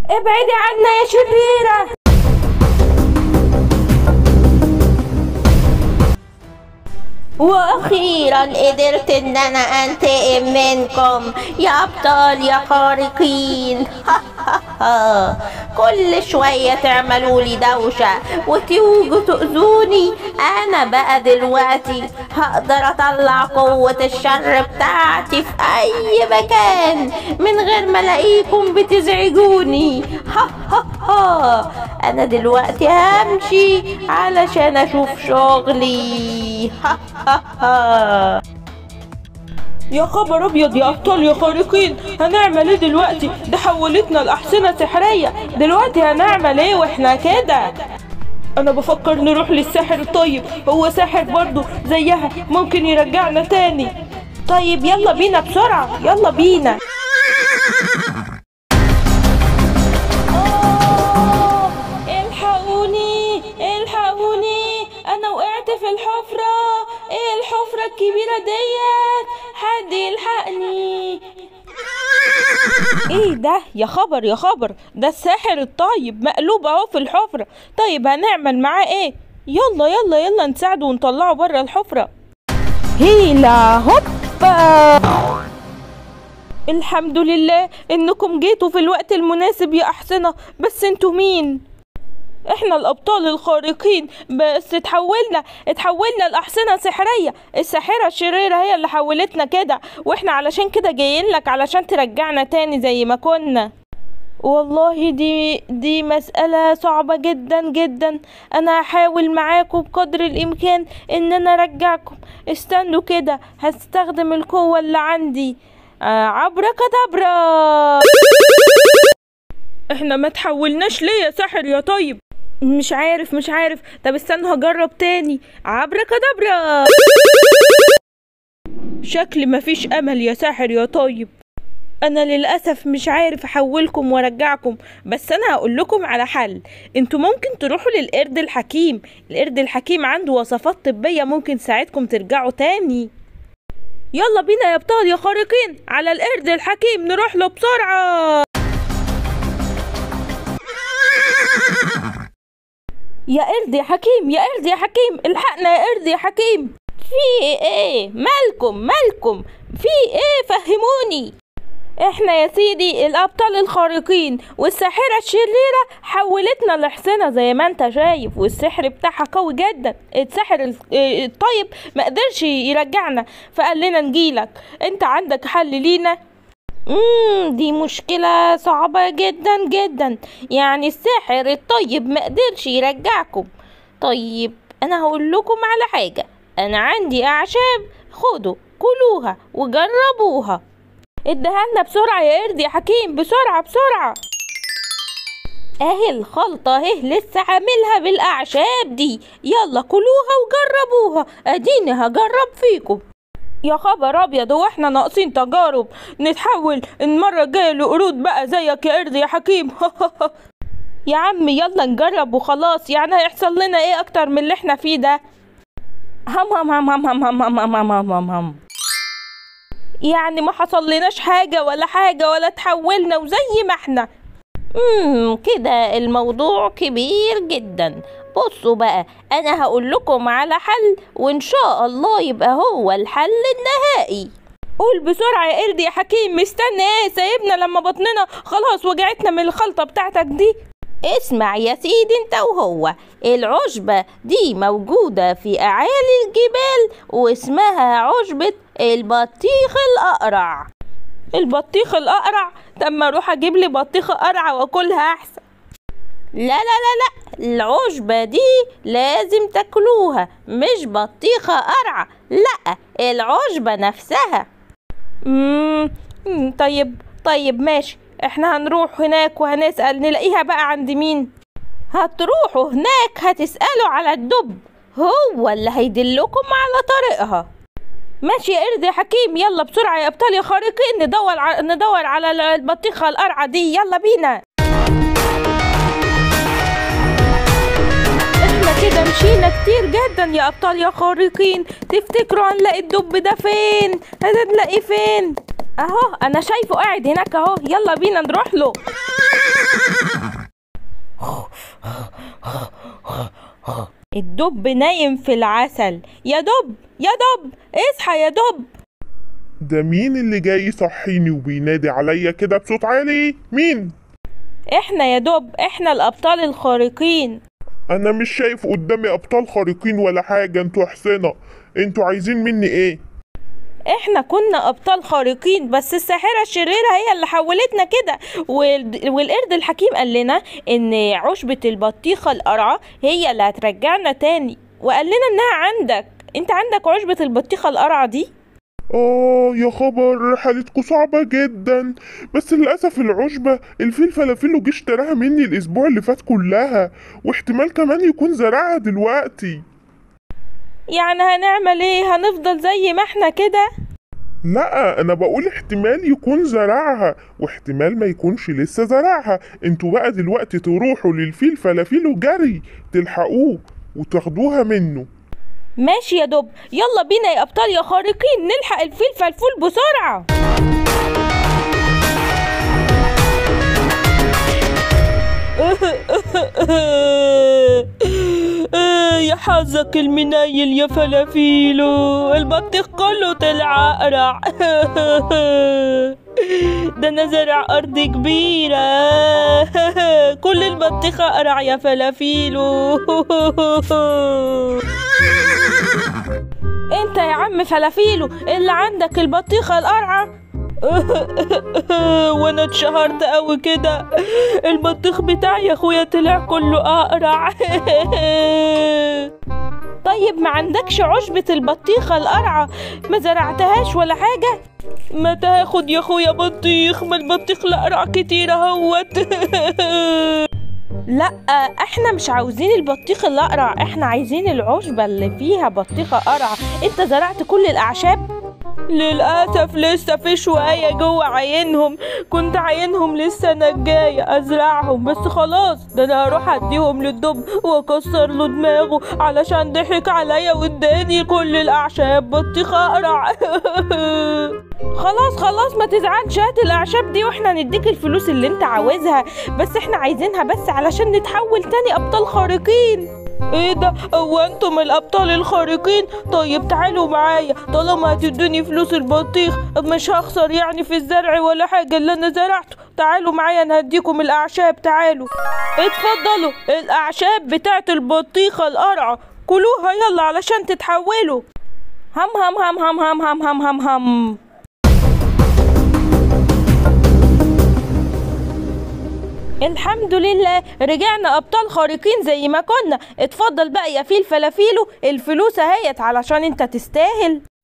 ابعدي عنا يا شريرة واخيرا قدرت ان انا انتقم منكم يا ابطال يا خارقين كل شوية تعملوا لي دوشة وتيجوا تؤذوني انا بقى دلوقتي هقدر اطلع قوة الشر بتاعتي في اي مكان من غير ما الاقيكم بتزعجوني انا دلوقتي همشي علشان اشوف شغلي يا خبر ابيض يا ابطال يا خارقين هنعمل ايه دلوقتي ده حولتنا لاحصنة سحرية دلوقتي هنعمل ايه واحنا كده انا بفكر نروح للساحر الطيب هو ساحر برضه زيها ممكن يرجعنا تاني طيب يلا بينا بسرعة يلا بينا آه، الحقوني الحقوني انا وقعت في الحفرة ايه الحفرة الكبيرة ديت حد يلحقني ايه ده يا خبر يا خبر ده الساحر الطيب مقلوب اهو في الحفرة طيب هنعمل معاه ايه يلا يلا يلا نساعده ونطلعه بره الحفرة هيلا هوبا الحمد لله انكم جيتوا في الوقت المناسب يا احسنة بس انتوا مين احنا الابطال الخارقين بس اتحولنا اتحولنا لاحصنة سحرية الساحرة الشريرة هي اللي حولتنا كده واحنا علشان كده جايين لك علشان ترجعنا تاني زي ما كنا والله دي دي مسألة صعبة جدا جدا أنا هحاول معاكم بقدر الإمكان إن أنا أرجعكم استنوا كده هستخدم القوة اللي عندي آه عبرة كدبرة احنا ما تحولناش ليه يا ساحر يا طيب مش عارف مش عارف طب استنى هجرب تاني عبرة كدبرة شكل مفيش امل يا ساحر يا طيب انا للاسف مش عارف احولكم وارجعكم بس انا هقول لكم على حل انتوا ممكن تروحوا للقرد الحكيم القرد الحكيم عنده وصفات طبية ممكن تساعدكم ترجعوا تاني يلا بينا يا ابطال يا خارقين على القرد الحكيم نروح له بسرعة يا قرد يا حكيم يا قرد يا حكيم الحقنا يا قرد يا حكيم في ايه مالكم مالكم في ايه فهموني احنا يا سيدي الابطال الخارقين والساحرة الشريرة حولتنا لحصنة زي ما انت شايف والسحر بتاعها قوي جدا الساحر ال- اه الطيب ما قدرش يرجعنا فقال لنا نجيلك انت عندك حل لينا امم دي مشكلة صعبة جدا جدا يعني الساحر الطيب ما قدرش يرجعكم طيب انا هقول لكم على حاجة انا عندي اعشاب خدوا كلوها وجربوها اديها لنا بسرعة يا قرد يا حكيم بسرعة بسرعة اهي الخلطة اهي لسه عاملها بالاعشاب دي يلا كلوها وجربوها اديني هجرب فيكم يا خبر ابيض هو احنا ناقصين تجارب نتحول المرة الجاية لقرود بقى زيك يا قرد يا حكيم يا عم يلا نجرب وخلاص يعني هيحصل لنا ايه اكتر من اللي احنا فيه ده هم هم هم هم هم هم هم هم هم هم هم يعني ما حصل لناش حاجة ولا حاجة ولا تحولنا وزي ما احنا امم كده الموضوع كبير جدا بصوا بقى انا هقول لكم على حل وان شاء الله يبقى هو الحل النهائي قول بسرعة يا قرد يا حكيم مستني ايه سايبنا لما بطننا خلاص وجعتنا من الخلطة بتاعتك دي اسمع يا سيدي انت وهو العشبة دي موجودة في أعالي الجبال واسمها عشبة البطيخ الأقرع البطيخ الأقرع طب ما اروح اجيب لي بطيخة قرعة واكلها احسن لا لا لا لا العشبة دي لازم تاكلوها مش بطيخة قرعة لا العشبة نفسها مم. مم، طيب طيب ماشي احنا هنروح هناك وهنسأل نلاقيها بقى عند مين هتروحوا هناك هتسألوا على الدب هو اللي هيدلكم على طريقها ماشي يا قرد يا حكيم يلا بسرعة يا ابطال يا خارقين ندور ع... ندور على ال- البطيخة القرعة دي يلا بينا احنا كده مشينا كتير جدا يا ابطال يا خارقين تفتكروا هنلاقي الدب ده فين هنلاقيه فين اهو انا شايفه قاعد هناك اهو يلا بينا نروح له الدب نايم في العسل يا دب يا دب اصحى يا دب ده مين اللي جاي يصحيني وبينادي عليا كده بصوت عالي مين احنا يا دب احنا الابطال الخارقين انا مش شايف قدامي ابطال خارقين ولا حاجه انتوا حسنة انتوا عايزين مني ايه احنا كنا ابطال خارقين بس الساحره الشريره هي اللي حولتنا كده وال- والقرد الحكيم قال لنا ان عشبه البطيخه القرعه هي اللي هترجعنا تاني وقال لنا انها عندك انت عندك عشبه البطيخه القرعه دي اه يا خبر حالتكوا صعبة جدا بس للأسف العشبة الفيل فلافيلو جه اشتراها مني الأسبوع اللي فات كلها واحتمال كمان يكون زرعها دلوقتي يعني هنعمل ايه هنفضل زي ما احنا كده لا أنا بقول احتمال يكون زرعها واحتمال ما يكونش لسه زرعها انتوا بقى دلوقتي تروحوا للفيل فلافيلو جري تلحقوه وتاخدوها منه ماشي يا دب يلا بينا يا ابطال يا خارقين نلحق الفيل فالفول بسرعه يا حظك المنايل يا فلافيلو البطيخ كله طلع اقرع ده انا زرع ارض كبيرة كل البطيخ اقرع يا فلافيلو انت يا عم فلافيلو اللي عندك البطيخة القرعة وانا اتشهرت قوي كده البطيخ بتاعي يا اخويا طلع كله اقرع طيب ما عندكش عشبة البطيخة القرعة ما زرعتهاش ولا حاجة ما تاخد يا اخويا بطيخ ما البطيخ القرع كتير اهوت لا احنا مش عاوزين البطيخ الاقرع احنا عايزين العشبة اللي فيها بطيخة قرع انت زرعت كل الاعشاب للأسف لسه في شوية جوه عينهم كنت عينهم لسه نجاية أزرعهم بس خلاص ده أنا هروح أديهم للدب وأكسر له دماغه علشان ضحك عليا واداني كل الأعشاب بطيخ أقرع خلاص خلاص ما تزعلش هات الأعشاب دي وإحنا نديك الفلوس اللي أنت عاوزها بس إحنا عايزينها بس علشان نتحول تاني أبطال خارقين ايه ده هو انتم الابطال الخارقين طيب تعالوا معايا طالما هتدوني فلوس البطيخ مش هخسر يعني في الزرع ولا حاجه اللي انا زرعته تعالوا معايا انا هديكم الاعشاب تعالوا اتفضلوا الاعشاب بتاعت البطيخه القرعه كلوها يلا علشان تتحولوا هم هم هم هم هم هم هم هم هم الحمد لله رجعنا ابطال خارقين زي ما كنا اتفضل بقى يا فيل فلافيلو الفلوس اهيت علشان انت تستاهل